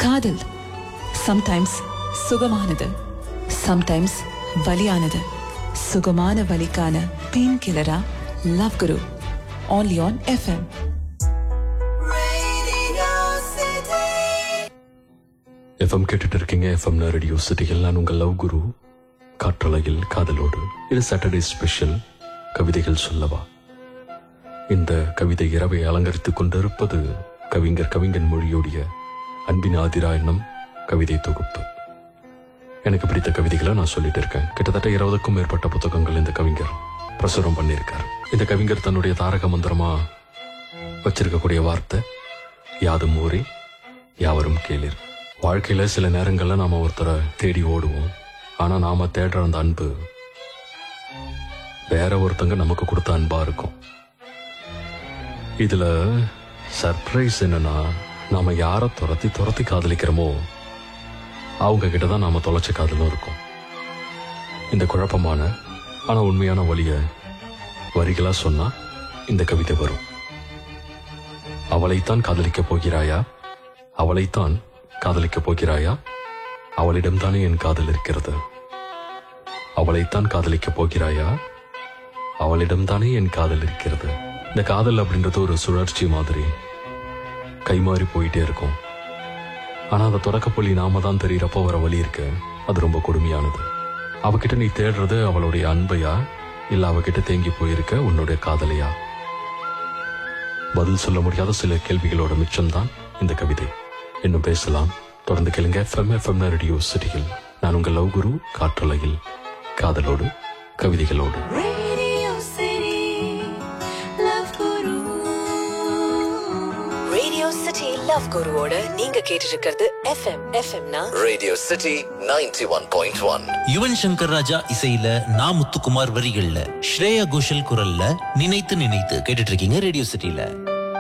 காதல் சம்டைம்ஸ் சுகமானது சம்டைம்ஸ் வலியானது சுகமான வலிக்கான பெயின் கில்லரா love guru only on FM. FM கேட்டுட்டு இருக்கீங்க எஃப்எம் ரேடியோ சிட்டியில் நான் உங்கள் லவ் குரு காற்றலையில் காதலோடு இது சாட்டர்டே ஸ்பெஷல் கவிதைகள் சொல்லவா இந்த கவிதை இரவை அலங்கரித்துக் கொண்டிருப்பது கவிஞர் கவிஞன் மொழியோடைய அன்பின் ஆதிராயணம் கவிதை தொகுப்பு எனக்கு பிடித்த கவிதைகளை நான் சொல்லிட்டு இருக்கேன் கிட்டத்தட்ட இருபதுக்கும் மேற்பட்ட புத்தகங்கள் இந்த கவிஞர் பிரசுரம் பண்ணியிருக்கார் இந்த கவிஞர் தன்னுடைய தாரக மந்திரமா வச்சிருக்கக்கூடிய வார்த்தை யாதும் ஊரே யாவரும் கேளிர் வாழ்க்கையில சில நேரங்கள்ல நாம ஒருத்தரை தேடி ஓடுவோம் ஆனா நாம தேடுற அந்த அன்பு வேற ஒருத்தங்க நமக்கு கொடுத்த அன்பா இருக்கும் இதுல சர்ப்ரைஸ் என்னன்னா நாம யாரை துரத்தி துரத்தி காதலிக்கிறோமோ அவங்க கிட்ட தான் நாம தொலைச்ச காதலும் இருக்கும் இந்த குழப்பமான ஆனா உண்மையான வழிய வரிகளா சொன்னா இந்த கவிதை வரும் அவளைத்தான் காதலிக்கப் போகிறாயா அவளைத்தான் காதலிக்கப் போகிறாயா அவளிடம்தானே என் காதல் இருக்கிறது அவளைத்தான் காதலிக்கப் போகிறாயா அவளிடம்தானே என் காதல் இருக்கிறது இந்த காதல் அப்படின்றது ஒரு சுழற்சி மாதிரி கைமாறி போயிட்டே இருக்கும் ஆனா அதை தொடக்க புள்ளி நாம தான் தெரியறப்போ வர வழி இருக்கு அது ரொம்ப கொடுமையானது அவகிட்ட நீ தேடுறது அவளுடைய அன்பையா இல்ல அவகிட்ட தேங்கி போயிருக்க உன்னுடைய காதலையா பதில் சொல்ல முடியாத சில கேள்விகளோட மிச்சம்தான் இந்த கவிதை இன்னும் பேசலாம் தொடர்ந்து கேளுங்க எஃப்எம் எஃப்எம் ரேடியோ சிட்டியில் நான் உங்கள் லவ் குரு காற்றலையில் காதலோடு கவிதைகளோடு Radio City, Love Guru. Radio city love குருவோட நீங்க கேட்டு இருக்கிறது எஃப்எம் எஃப்எம்னா Radio City 91.1. யுவன் சங்கர் ராஜா இசையில நா முத்துக்குமார் வரிகள்ல ஸ்ரேயா கோஷல் குரல்ல நினைத்து நினைத்து கேட்டுட்டு இருக்கீங்க ரேடியோ சிட்டில